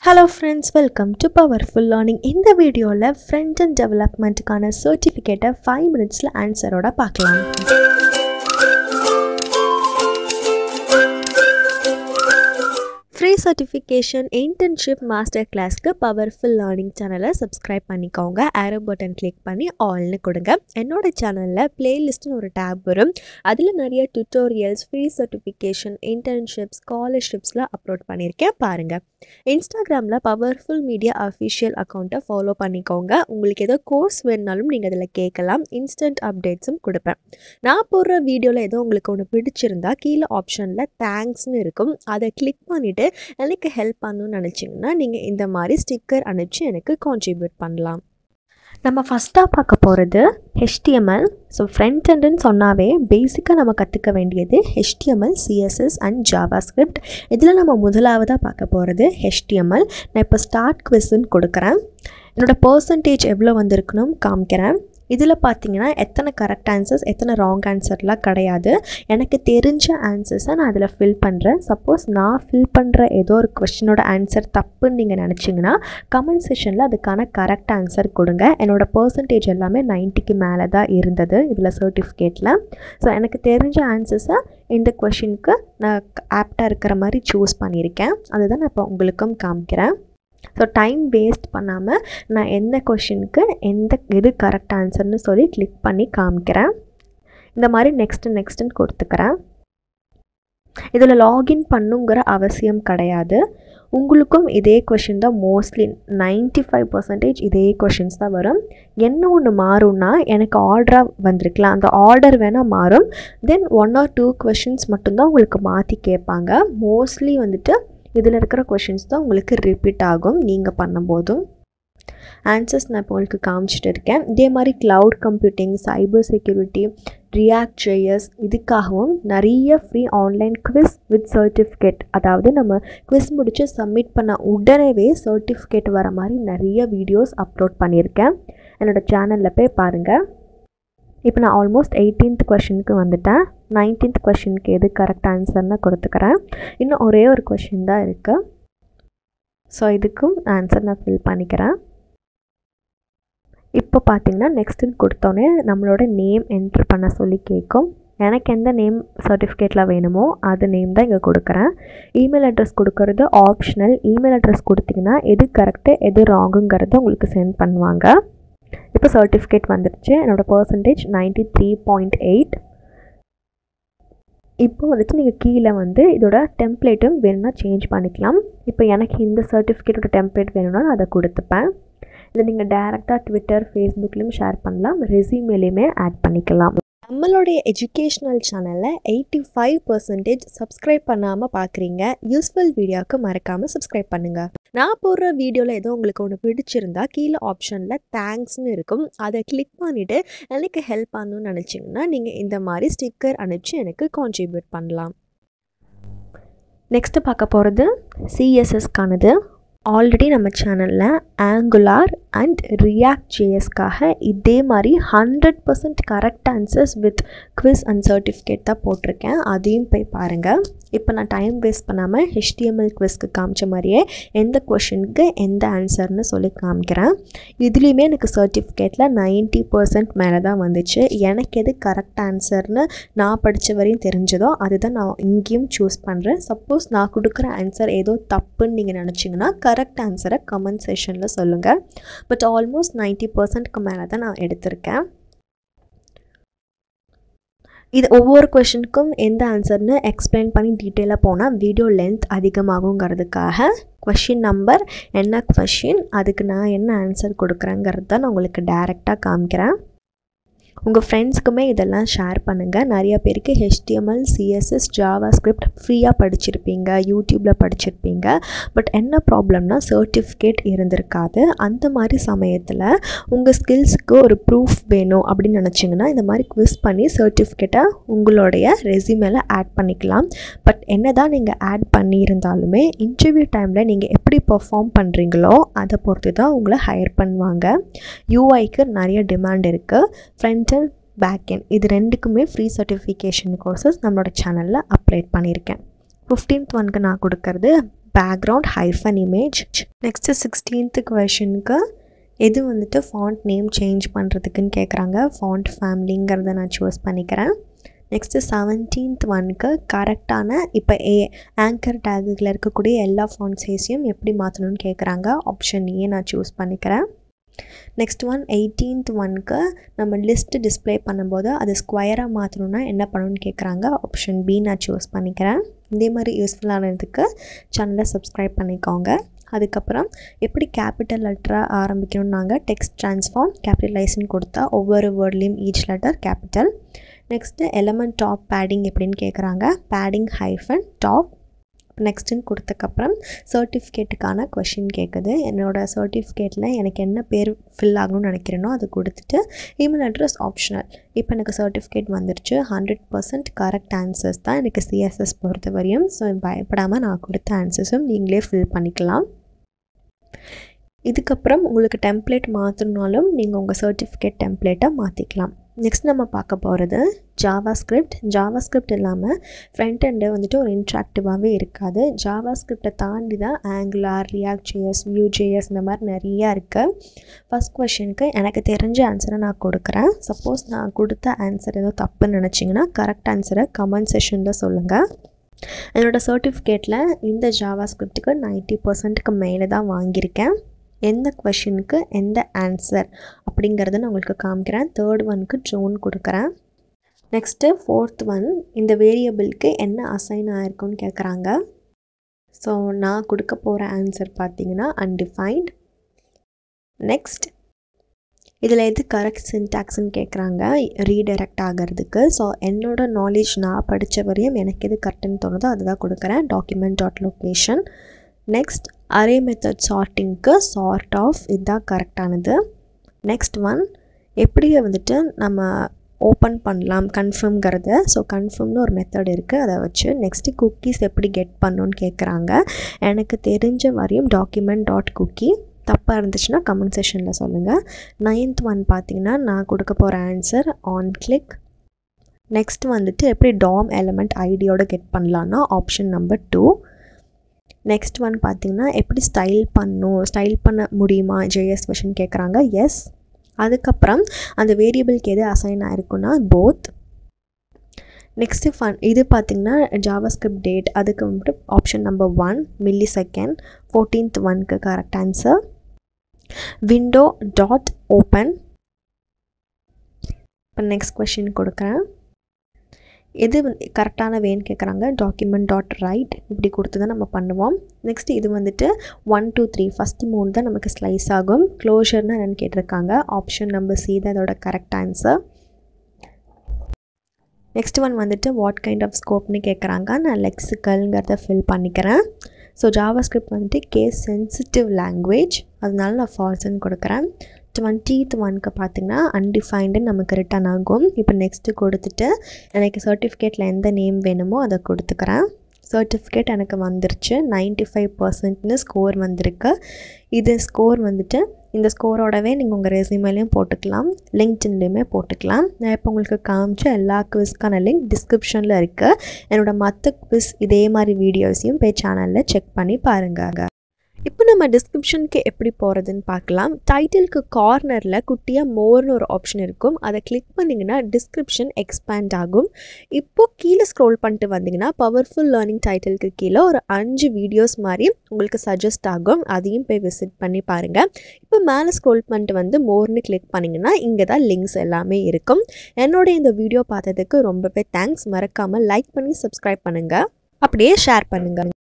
hello friends welcome to powerful learning இந்த வீடியோவில் front and டெவலப்மெண்ட்டுக்கான சர்டிஃபிகேட்டை ஃபைவ் மினிட்ஸில் ஆன்சரோட பார்க்கலாம் ஃப்ரீ சர்டிஃபிகேஷன் இன்டர்ன்ஷிப் மாஸ்டர் கிளாஸ்க்கு பவர்ஃபுல் லேர்னிங் சேனலை சப்ஸ்கிரைப் பண்ணிக்கோங்க ஆரோ பட்டன் கிளிக் பண்ணி ஆல்னு கொடுங்க என்னோட சேனலில் பிளேலிஸ்ட்னு ஒரு டேப் வரும் அதில் நிறைய டுட்டோரியல்ஸ் ஃப்ரீ சர்டிஃபிகேஷன் இன்டர்ன்ஷிப் ஸ்காலர்ஷிப்ஸ்லாம் அப்லோட் பண்ணியிருக்கேன் பாருங்கள் இன்ஸ்டாகிராமில் பவர்ஃபுல் மீடியா அஃபிஷியல் அக்கௌண்ட்டை ஃபாலோ பண்ணிக்கோங்க உங்களுக்கு ஏதோ கோர்ஸ் வேணுனாலும் நீங்கள் அதில் கேட்கலாம் இன்ஸ்டன்ட் அப்டேட்ஸும் கொடுப்பேன் நான் போடுற வீடியோவில் ஏதோ உங்களுக்கு ஒன்று பிடிச்சிருந்தா கீழே ஆப்ஷனில் தேங்க்ஸ்னு இருக்கும் அதை கிளிக் பண்ணிவிட்டு எனக்கு ஹெல்ப் பண்ணணும்னு நினச்சிங்கன்னா நீங்கள் இந்த மாதிரி ஸ்டிக்கர் அனுப்பிச்சு எனக்கு கான்ட்ரிபியூட் பண்ணலாம் நம்ம ஃபஸ்ட்டாக பார்க்க போகிறது ஹெச்டிஎம்எல் ஸோ ஃப்ரண்ட் எண்டுன்னு சொன்னாவே பேசிக்காக நம்ம கற்றுக்க வேண்டியது HTML CSS and JavaScript இதில் நம்ம முதலாவதாக பார்க்க போகிறது ஹெச்டிஎம்எல் நான் இப்போ ஸ்டார்ட் குவிஸ்ன்னு கொடுக்குறேன் என்னோடய பர்சன்டேஜ் எவ்வளோ வந்திருக்கணும் காமிக்கிறேன் இதில் பார்த்தீங்கன்னா எத்தனை கரெக்ட் ஆன்சர்ஸ் எத்தனை ராங் ஆன்சர்லாம் கிடையாது எனக்கு தெரிஞ்ச ஆன்சர்ஸை நான் அதில் ஃபில் பண்ணுறேன் சப்போஸ் நான் ஃபில் பண்ணுற ஏதோ ஒரு கொஸ்டினோட ஆன்சர் தப்புன்னு நீங்கள் நினச்சிங்கன்னா கமெண்ட் செஷனில் அதுக்கான கரெக்ட் ஆன்சர் கொடுங்க என்னோடய பர்சன்டேஜ் எல்லாமே நைன்ட்டிக்கு மேலே தான் இருந்தது இதில் சர்டிஃபிகேட்டில் ஸோ எனக்கு தெரிஞ்ச ஆன்சர்ஸை இந்த கொஷினுக்கு நான் ஆப்டாக இருக்கிற மாதிரி சூஸ் பண்ணியிருக்கேன் அதுதான் நான் இப்போ உங்களுக்கும் காமிக்கிறேன் ஸோ டைம் வேஸ்ட் பண்ணாமல் நான் எந்த கொஷினுக்கு எந்த எது கரெக்ட் ஆன்சர்னு சொல்லி கிளிக் பண்ணி காமிக்கிறேன் இந்த மாதிரி நெக்ஸ்ட்டு நெக்ஸ்ட்டுன்னு கொடுத்துக்கிறேன் இதில் லாகின் பண்ணுங்கிற அவசியம் கிடையாது உங்களுக்கும் இதே கொஷின் தான் மோஸ்ட்லி நைன்ட்டி ஃபைவ் பர்சன்டேஜ் இதே கொஷின்ஸ் தான் வரும் என்ன ஒன்று மாறும்னா எனக்கு ஆர்டராக வந்திருக்கலாம் அந்த ஆர்டர் வேணால் மாறும் then one or two questions மட்டும்தான் உங்களுக்கு மாற்றி கேட்பாங்க மோஸ்ட்லி வந்துட்டு இதில் இருக்கிற கொஷின்ஸ் தான் உங்களுக்கு ரிப்பீட் ஆகும் நீங்கள் பண்ணும்போதும் ஆன்சர்ஸ் நான் இப்போ உங்களுக்கு காமிச்சிட்டு இருக்கேன் இதே மாதிரி cloud computing cyber security React JS இதுக்காகவும் நிறைய free online quiz with certificate அதாவது நம்ம குவிஸ் முடித்து சப்மிட் பண்ண உடனேவே சர்டிஃபிகேட் வர மாதிரி நிறைய வீடியோஸ் அப்லோட் பண்ணியிருக்கேன் என்னோடய சேனலில் போய் பாருங்கள் இப்போ நான் ஆல்மோஸ்ட் எயிட்டீன்த் கொஷினுக்கு வந்துட்டேன் நைன்டீன்த் கொஷினுக்கு எது கரெக்ட் ஆன்சர்னு கொடுத்துக்கிறேன் இன்னும் ஒரே ஒரு கொஷின் தான் இருக்குது ஸோ இதுக்கும் ஆன்சர் நான் ஃபில் பண்ணிக்கிறேன் இப்போ பார்த்தீங்கன்னா நெக்ஸ்ட்டுன்னு கொடுத்தோன்னே நம்மளோட நேம் என்ட்ரு பண்ண சொல்லி கேட்கும் எனக்கு எந்த நேம் சர்டிஃபிகேட்டில் வேணுமோ அது நேம் தான் இங்கே கொடுக்குறேன் இமெயில் அட்ரஸ் கொடுக்கறது ஆப்ஷனல் இமெயில் அட்ரஸ் கொடுத்தீங்கன்னா எது கரெக்டு எது ராங்குங்கிறத உங்களுக்கு சென்ட் பண்ணுவாங்க இப்போ சர்டிஃபிகேட் வந்துடுச்சு என்னோடய percentage ninety three point eight இப்போ வந்துட்டு நீங்கள் கீழே வந்து இதோட டெம்ப்ளேட்டும் வேணும்னா சேஞ்ச் பண்ணிக்கலாம் இப்போ எனக்கு இந்த சர்டிஃபிகேட்டோட டெம்ப்ளேட் வேணும்னா நான் அதை கொடுத்துப்பேன் இதை நீங்கள் டேரெக்டாக ட்விட்டர் ஃபேஸ்புக்லேயும் ஷேர் பண்ணலாம் ரெசியூமேலேயுமே ஆட் பண்ணிக்கலாம் நம்மளுடைய எஜுகேஷ்னல் சேனலில் எயிட்டி ஃபைவ் பர்சன்டேஜ் சப்ஸ்கிரைப் பண்ணாமல் பார்க்குறீங்க யூஸ்ஃபுல் வீடியோவுக்கு மறக்காமல் சப்ஸ்கிரைப் பண்ணுங்கள் நான் போடுற வீடியோவில் ஏதோ உங்களுக்கு ஒன்று பிடிச்சிருந்தா கீழே ஆப்ஷனில் தேங்க்ஸ்னு இருக்கும் அதை கிளிக் பண்ணிவிட்டு எனக்கு ஹெல்ப் பண்ணணும்னு நினச்சிங்கன்னா நீங்கள் இந்த மாதிரி ஸ்டிக்கர் அனுப்பிச்சு எனக்கு கான்ட்ரிபியூட் பண்ணலாம் நெக்ஸ்ட்டு பார்க்க போகிறது சிஎஸ்எஸ்க்கானது ஆல்ரெடி நம்ம சேனலில் ஆங்குலார் அண்ட் ரியாக்ட் ஜேஎஸ்க்காக இதே மாதிரி hundred percent correct answers with quiz and certificate தான் போட்டிருக்கேன் அதையும் போய் பாருங்கள் இப்போ நான் டைம் வேஸ்ட் பண்ணாமல் ஹெச்டிஎம்எல் குவிஸ்க்கு காமிச்ச மாதிரியே எந்த கொஷினுக்கு எந்த ஆன்சர்னு சொல்லி காமிக்கிறேன் இதுலேயுமே எனக்கு சர்டிஃபிகேட்டில் நைன்ட்டி பர்சன்ட் மேலே தான் வந்துச்சு எனக்கு எது கரெக்ட் ஆன்சர்னு நான் படித்த வரையும் தெரிஞ்சதோ அதுதான் நான் இங்கேயும் சூஸ் பண்ணுறேன் சப்போஸ் நான் கொடுக்குற ஆன்சர் ஏதோ தப்புன்னு நீங்கள் நினச்சிங்கன்னா கரெக்ட் ஆன்சரை கமெண்ட் செஷனில் சொல்லுங்கள் பட் ஆல்மோஸ்ட் நைன்ட்டி பர்சன்ட்க்கு மேலே தான் நான் எடுத்திருக்கேன் இது ஒவ்வொரு கொஷினுக்கும் எந்த ஆன்சர்னு எக்ஸ்பிளைன் பண்ணி டீட்டெயிலாக போனால் வீடியோ லென்த் அதிகமாகுங்கிறதுக்காக கொஷின் நம்பர் என்ன கொஷின் அதுக்கு நான் என்ன ஆன்சர் கொடுக்குறேங்கிறது தான் நான் உங்களுக்கு டேரெக்டாக காமிக்கிறேன் உங்கள் ஃப்ரெண்ட்ஸுக்குமே இதெல்லாம் ஷேர் பண்ணுங்கள் நிறைய பேருக்கு ஹெச்டிஎம்எல் சிஎஸ்எஸ் ஜாவா ஸ்கிரிப்ட் ஃப்ரீயாக படிச்சிருப்பீங்க யூடியூப்பில் படிச்சிருப்பீங்க பட் என்ன ப்ராப்ளம்னா சர்டிஃபிகேட் இருந்திருக்காது அந்த மாதிரி சமயத்தில் உங்கள் ஸ்கில்ஸுக்கு ஒரு ப்ரூஃப் வேணும் அப்படின்னு நினச்சிங்கன்னா இந்த மாதிரி குவிஸ் பண்ணி சர்டிஃபிகேட்டை உங்களுடைய ரெசியூமேல ஆட் பண்ணிக்கலாம் பட் என்ன தான் நீங்கள் ஆட் பண்ணியிருந்தாலுமே இன்டர்வியூ டைமில் நீங்கள் எப்படி பெர்ஃபார்ம் பண்ணுறீங்களோ அதை பொறுத்து தான் உங்களை ஹையர் பண்ணுவாங்க யூஐக்கு நிறைய டிமாண்ட் இருக்குது ஃப்ரண்ட் அண்ட் பேக் எண்ட் இது ரெண்டுக்குமே ஃப்ரீ சர்டிஃபிகேஷன் கோர்சஸ் நம்மளோட சேனலில் அப்ளேட் பண்ணியிருக்கேன் ஃபிஃப்டீன்த் ஒன்க்கு நான் கொடுக்கறது background hyphen image next sixteenth கொஷனுக்கு எது வந்துட்டு ஃபாண்ட் நேம் சேஞ்ச் பண்ணுறதுக்குன்னு கேட்குறாங்க ஃபாண்ட் ஃபேமிலிங்கிறத நான் சூஸ் பண்ணிக்கிறேன் நெக்ஸ்ட்டு செவன்டீன்த் ஒனுக்கு கரெக்டான இப்போ ஏ ஆங்கர் டேகுகளில் இருக்கக்கூடிய எல்லா ஃபாண்ட் சைஸையும் எப்படி மாற்றணும்னு கேட்குறாங்க ஆப்ஷன் ஏ நான் சூஸ் பண்ணிக்கிறேன் நெக்ஸ்ட் ஒன் எயிட்டீன்த் ஒனுக்கு நம்ம லிஸ்ட்டு டிஸ்பிளே பண்ணும்போது அது ஸ்கொயராக மாற்றணுன்னா என்ன பண்ணணும்னு கேட்குறாங்க ஆப்ஷன் பி நான் சூஸ் பண்ணிக்கிறேன் இதே மாதிரி யூஸ்ஃபுல்லானதுக்கு சேனலை சப்ஸ்கிரைப் பண்ணிக்கோங்க அதுக்கப்புறம் எப்படி கேபிட்டல் லெட்டராக ஆரம்பிக்கணும்னாங்க டெக்ஸ்ட் ட்ரான்ஸ்ஃபார்ம் கேபிட்டலைஸ்னு கொடுத்தா ஒவ்வொரு வேர்ட்லேயும் each letter capital next element top padding எப்படின்னு கேட்குறாங்க பேடிங் ஹைஃபன் டாப் நெக்ஸ்ட்டுன்னு கொடுத்தக்கப்புறம் சர்டிஃபிகேட்டுக்கான கொஷின் கேட்குது என்னோடய சர்டிஃபிகேட்டில் எனக்கு என்ன பேர் ஃபில் ஆகணும்னு நினைக்கிறேனோ அது கொடுத்துட்டு இமெயில் அட்ரஸ் ஆப்ஷனல் இப்போ எனக்கு சர்டிஃபிகேட் வந்துருச்சு ஹண்ட்ரட் பர்சன்ட் கரெக்ட் ஆன்சர்ஸ் தான் எனக்கு சிஎஸ்எஸ் பொறுத்த வரையும் ஸோ பயப்படாமல் நான் கொடுத்த ஆன்சர்ஸும் நீங்களே ஃபில் பண்ணிக்கலாம் இதுக்கப்புறம் உங்களுக்கு டெம்ப்ளேட் மாற்றணுனாலும் நீங்கள் உங்கள் சர்டிஃபிகேட் டெம்ப்ளேட்டை மாற்றிக்கலாம் நெக்ஸ்ட் நம்ம பார்க்க போகிறது ஜாவா ஸ்கிரிப்ட் ஜாவா ஸ்கிரிப்ட் இல்லாமல் ஃப்ரண்ட் எண்டு வந்துட்டு ஒரு இன்ட்ராக்டிவாகவே இருக்காது ஜாவா ஸ்கிரிப்டை தாண்டி தான் Angular React JS Vue JS இந்த மாதிரி நிறையா இருக்குது ஃபஸ்ட் கொஷனுக்கு எனக்கு தெரிஞ்ச ஆன்சரை நான் கொடுக்குறேன் சப்போஸ் நான் கொடுத்த ஆன்சர் ஏதோ தப்புன்னு நினச்சிங்கன்னா கரெக்ட் ஆன்சரை கமெண்ட் செஷனில் சொல்லுங்கள் என்னோடய சர்டிஃபிகேட்டில் இந்த ஜாவா ஸ்கிரிப்டுக்கு நைன்ட்டி பர்சன்ட்டுக்கு மேலே தான் வாங்கியிருக்கேன் எந்த கொஷனுக்கு எந்த ஆன்சர் அப்படிங்கிறத நான் உங்களுக்கு காமிக்கிறேன் தேர்ட் ஒனுக்கு ஜோன் கொடுக்குறேன் நெக்ஸ்ட்டு ஃபோர்த் ஒன் இந்த வேரியபிளுக்கு என்ன அசைன் ஆயிருக்குன்னு கேட்குறாங்க ஸோ நான் கொடுக்க போகிற ஆன்சர் பார்த்தீங்கன்னா அன்டிஃபைன்ட் நெக்ஸ்ட் இதில் எது கரெக்ட் சின்டாக்ஸ்ன்னு கேட்குறாங்க ரீடைரக்ட் ஆகிறதுக்கு ஸோ என்னோட நாலேஜ் நான் படித்த வரையும் எனக்கு எது கரெக்டுன்னு தோணுதோ அதுதான் கொடுக்குறேன் document dot location next array method சார்ட்டிங்க்கு சார்ட் ஆஃப் இதுதான் கரெக்டானது நெக்ஸ்ட் ஒன் எப்படி வந்துட்டு நம்ம ஓப்பன் பண்ணலாம் கன்ஃபார்ம்ங்கிறத ஸோ கன்ஃபார்ம்னு ஒரு மெத்தட் இருக்குது அதை வச்சு நெக்ஸ்ட்டு குக்கீஸ் எப்படி கெட் பண்ணணுன்னு கேட்குறாங்க எனக்கு தெரிஞ்ச வரையும் டாக்குமெண்ட் டாட் குக்கி தப்பாக இருந்துச்சுன்னா கமெண்ட் செஷனில் சொல்லுங்கள் நைன்த் ஒன் பார்த்தீங்கன்னா நான் கொடுக்க போகிற ஆன்சர் ஆன் கிளிக் நெக்ஸ்ட் வந்துட்டு எப்படி டாம் எலமெண்ட் ஐடியோட கெட் பண்ணலான்னா option number two next one பார்த்தீங்கன்னா எப்படி ஸ்டைல் பண்ணும் ஸ்டைல் பண்ண முடியுமா ஜேஎஸ் வெர்ஷன் கேட்குறாங்க எஸ் அதுக்கப்புறம் அந்த வேரியபிளுக்கு எது அசைன் ஆயிருக்குன்னா போத் நெக்ஸ்ட்டு ஃபன் இது பார்த்திங்கன்னா ஜாவாஸ்கிரிப்ட் டேட் அதுக்கு வந்துட்டு option number one millisecond fourteenth ஒன்க்கு correct answer window dot open இப்போ நெக்ஸ்ட் கொஷின் கொடுக்குறேன் எது வந்து கரெக்டான வேன்னு கேட்குறாங்க டாக்குமெண்ட் டாட் ரைட் இப்படி கொடுத்து தான் நம்ம பண்ணுவோம் நெக்ஸ்ட் இது வந்துட்டு ஒன் டூ த்ரீ ஃபஸ்ட்டு மூணு தான் நமக்கு ஸ்லைஸ் ஆகும் க்ளோஷர்னு என்னென்னு கேட்டிருக்காங்க ஆப்ஷன் நம்பர் சி தான் அதோட கரெக்ட் ஆன்சர் நெக்ஸ்ட் ஒன் வந்துட்டு வாட் கைண்ட் ஆஃப் ஸ்கோப்னு கேட்குறாங்க நான் லெக்ஸிக்கல்ங்கிறத ஃபில் பண்ணிக்கிறேன் ஸோ ஜாவா ஸ்கிரிப்ட் வந்துட்டு கேஸ் சென்சிட்டிவ் லாங்குவேஜ் அதனால நான் ஃபால்ஸ்ன்னு கொடுக்குறேன் டுவெண்ட்டீத் ஒனுக்கு பார்த்திங்கன்னா அன்டிஃபைன்டு நமக்கு ரிட்டன் ஆகும் இப்போ நெக்ஸ்ட்டு கொடுத்துட்டு எனக்கு சர்டிஃபிகேட்டில் எந்த நேம் வேணுமோ அதை கொடுத்துக்கிறேன் சர்டிஃபிகேட் எனக்கு வந்துருச்சு நைன்ட்டி ஃபைவ் பர்சன்ட்னு ஸ்கோர் வந்திருக்கு இது ஸ்கோர் வந்துட்டு இந்த ஸ்கோரோடவே நீங்கள் உங்கள் ரெசியூமேலையும் போட்டுக்கலாம் லிங்க்டின்லேயுமே போட்டுக்கலாம் நான் இப்போ உங்களுக்கு காமிச்ச எல்லா குவிஸ்க்கான லிங்க் டிஸ்கிரிப்ஷனில் இருக்குது என்னோடய மற்ற குவிஸ் இதே மாதிரி வீடியோஸையும் போய் சேனலில் செக் பண்ணி பாருங்கள் இப்போ நம்ம டிஸ்கிரிப்ஷனுக்கு எப்படி போகிறதுன்னு பார்க்கலாம் டைட்டிலுக்கு கார்னரில் குட்டியாக மோர்னு ஒரு ஆப்ஷன் இருக்கும் அதை கிளிக் பண்ணிங்கன்னா டிஸ்கிரிப்ஷன் எக்ஸ்பேண்ட் ஆகும் இப்போ கீழே ஸ்க்ரோல் பண்ணிட்டு வந்தீங்கன்னா பவர்ஃபுல் லேர்னிங் டைட்டிலுக்கு கீழே ஒரு அஞ்சு வீடியோஸ் மாதிரி உங்களுக்கு சஜஸ்ட் ஆகும் அதையும் போய் விசிட் பண்ணி பாருங்கள் இப்போ மேலே ஸ்க்ரோல் பண்ணிட்டு வந்து மோர்னு கிளிக் பண்ணிங்கன்னா இங்கே தான் லிங்க்ஸ் எல்லாமே இருக்கும் என்னோட இந்த வீடியோ பார்த்ததுக்கு ரொம்பவே தேங்க்ஸ் மறக்காமல் லைக் பண்ணி சப்ஸ்கிரைப் பண்ணுங்கள் அப்படியே ஷேர் பண்ணுங்கள்